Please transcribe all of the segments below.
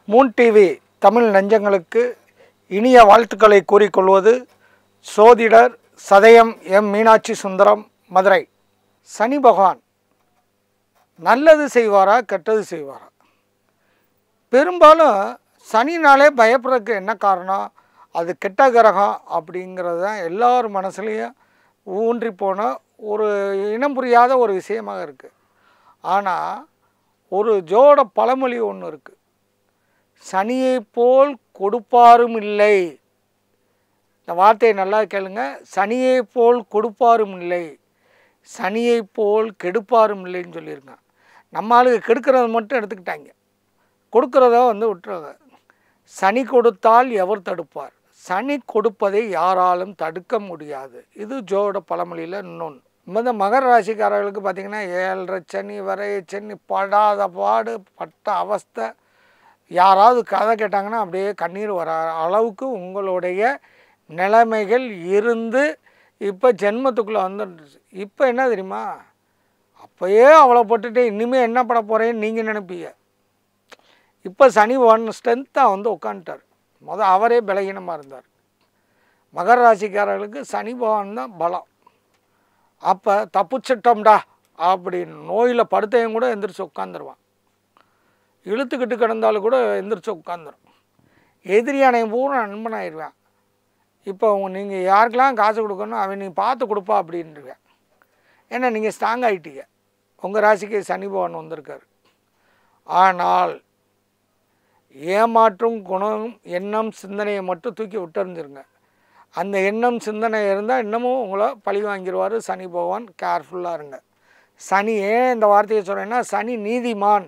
Moon TV Tamil நெஞ்சங்களுக்கு இனிய வாழ்த்துக்களை கூறிக்கொள்வது சோதிடர் சதயம் எம் மீனாட்சி சுந்தரம் மதுரை சனி பகவான் நல்லது செய்வாரா கெட்டது செய்வாரா பெரும்பாலும் சனினாலே பயப்படுறதுக்கு என்ன காரணம் அது கெட்ட கிரகம் அப்படிங்கிறது தான் எல்லார் மனசுலேயும் ஊன்றி போன ஒரு இனம் புரியாத ஒரு விஷயமாக இருக்குது ஆனால் ஒரு ஜோட பழமொழி ஒன்று இருக்குது சனியை போல் கொடுப்பாரும் இல்லை இந்த வார்த்தையை நல்லா கேளுங்க சனியை போல் கொடுப்பாரும் இல்லை சனியை போல் கெடுப்பாரும் இல்லைன்னு சொல்லியிருக்கான் நம்ம ஆளுங்க கெடுக்கிறத மட்டும் எடுத்துக்கிட்டாங்க கொடுக்கிறத வந்து விட்டுறாங்க சனி கொடுத்தால் எவர் தடுப்பார் சனி கொடுப்பதை யாராலும் தடுக்க முடியாது இது ஜோட பழமொழியில் இன்னொன்று இந்த மகர ராசிக்காரர்களுக்கு பார்த்திங்கன்னா ஏழரை சனி வரை சனி படாத பாடு பட்ட அவஸ்தை யாராவது கதை கேட்டாங்கன்னா அப்படியே கண்ணீர் வர அளவுக்கு உங்களுடைய நிலைமைகள் இருந்து இப்போ ஜென்மத்துக்குள்ளே வந்துடுச்சு இப்போ என்ன தெரியுமா அப்போயே அவ்வளோ போட்டுட்டு இனிமேல் என்ன பண்ண போகிறேன்னு நீங்கள் நினைப்பீங்க இப்போ சனி ஒன் ஸ்ட்ரென்த்தாக வந்து உட்காந்துட்டார் முதல் அவரே பலகீனமாக இருந்தார் மகர ராசிக்காரர்களுக்கு சனி பகவான் தான் பலம் அப்போ தப்புச்சிட்டோம்டா அப்படின்னு நோயில் படுத்தையும் கூட எந்திரிச்சு உட்காந்துருவான் இழுத்துக்கிட்டு கிடந்தாலும் கூட எந்திரிச்சு உட்காந்துரும் எதிரியானை பூரா நண்பனாயிடுவேன் இப்போ நீங்கள் யாருக்கெல்லாம் காசு கொடுக்கணும் அவன் நீ பார்த்து கொடுப்பா அப்படின்ட்டுருவேன் ஏன்னா நீங்கள் ஸ்ட்ராங் ஆகிட்டீங்க உங்கள் ராசிக்கு சனி பகவான் வந்திருக்காரு ஆனால் ஏமாற்றும் குணம் எண்ணம் சிந்தனையை மட்டும் தூக்கி விட்டுருந்துருங்க அந்த எண்ணம் சிந்தனை இருந்தால் இன்னமும் உங்களை பழி வாங்கிடுவார் சனி பகவான் கேர்ஃபுல்லாக இருங்க சனி ஏன் இந்த வார்த்தையை சொல்கிறேன்னா சனி நீதிமான்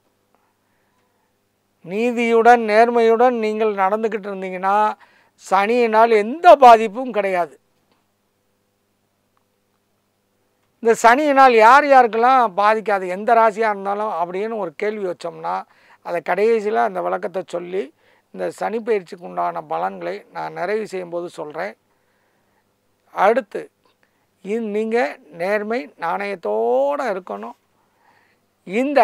நீதியுடன் நேர்மையுடன் நீங்கள் நடந்துக்கிட்டு இருந்தீங்கன்னா சனியினால் எந்த பாதிப்பும் கிடையாது இந்த சனியினால் யார் யாருக்கெல்லாம் பாதிக்காது எந்த ராசியாக இருந்தாலும் அப்படின்னு ஒரு கேள்வி வச்சோம்னா அதை கடைசியில் அந்த விளக்கத்தை சொல்லி இந்த சனி பயிற்சிக்கு உண்டான பலன்களை நான் நிறைவு செய்யும்போது சொல்கிறேன் அடுத்து நீங்கள் நேர்மை நாணயத்தோடு இருக்கணும் இந்த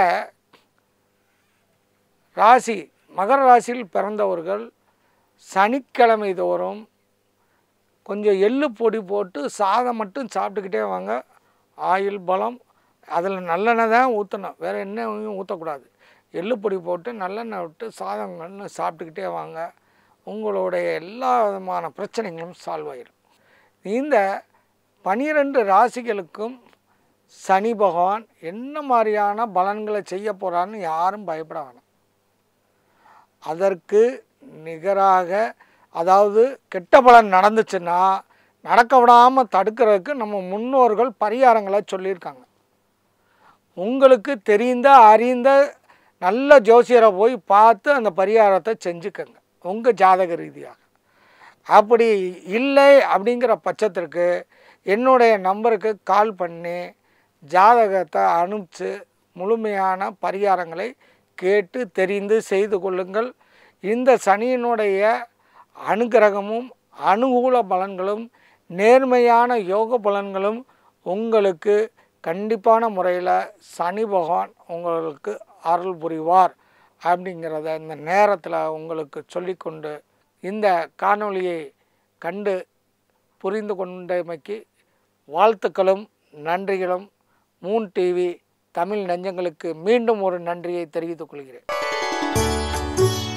ராசி மகர ராசியில் பிறந்தவர்கள் சனிக்கிழமை தோறும் கொஞ்சம் எள்ளு பொடி போட்டு சாதம் மட்டும் சாப்பிட்டுக்கிட்டே வாங்க ஆயில் பலம் அதில் நல்லெண்ணெய் தான் ஊற்றணும் வேறு எண்ணெயும் ஊற்றக்கூடாது எள்ளு பொடி போட்டு நல்லெண்ணெய் விட்டு சாதம் கண்ணு சாப்பிட்டுக்கிட்டே வாங்க உங்களுடைய எல்லா விதமான பிரச்சனைகளும் சால்வ் ஆயிடும் இந்த பனிரெண்டு ராசிகளுக்கும் சனி பகவான் என்ன மாதிரியான பலன்களை செய்ய போகிறான்னு யாரும் பயப்பட வேணாம் அதற்கு நிகராக அதாவது கெட்ட பலன் நடந்துச்சுன்னா நடக்க விடாமல் தடுக்கிறதுக்கு நம்ம முன்னோர்கள் பரிகாரங்களை சொல்லியிருக்காங்க உங்களுக்கு தெரிந்த அறிந்த நல்ல ஜோசியரை போய் பார்த்து அந்த பரிகாரத்தை செஞ்சுக்கங்க உங்கள் ஜாதக ரீதியாக அப்படி இல்லை அப்படிங்கிற பட்சத்திற்கு என்னுடைய நம்பருக்கு கால் பண்ணி ஜாதகத்தை அனுப்பிச்சு முழுமையான பரிகாரங்களை கேட்டு தெரிந்து செய்து கொள்ளுங்கள் இந்த சனியினுடைய அனுகிரகமும் அனுகூல பலன்களும் நேர்மையான யோக பலன்களும் உங்களுக்கு கண்டிப்பான முறையில் சனி பகவான் உங்களுக்கு அருள் புரிவார் அப்படிங்கிறத இந்த நேரத்தில் உங்களுக்கு சொல்லிக்கொண்டு இந்த காணொளியை கண்டு புரிந்து கொண்டமைக்கு வாழ்த்துக்களும் நன்றிகளும் மூன் டிவி தமிழ் நெஞ்சங்களுக்கு மீண்டும் ஒரு நன்றியை தெரிவித்துக் கொள்கிறேன்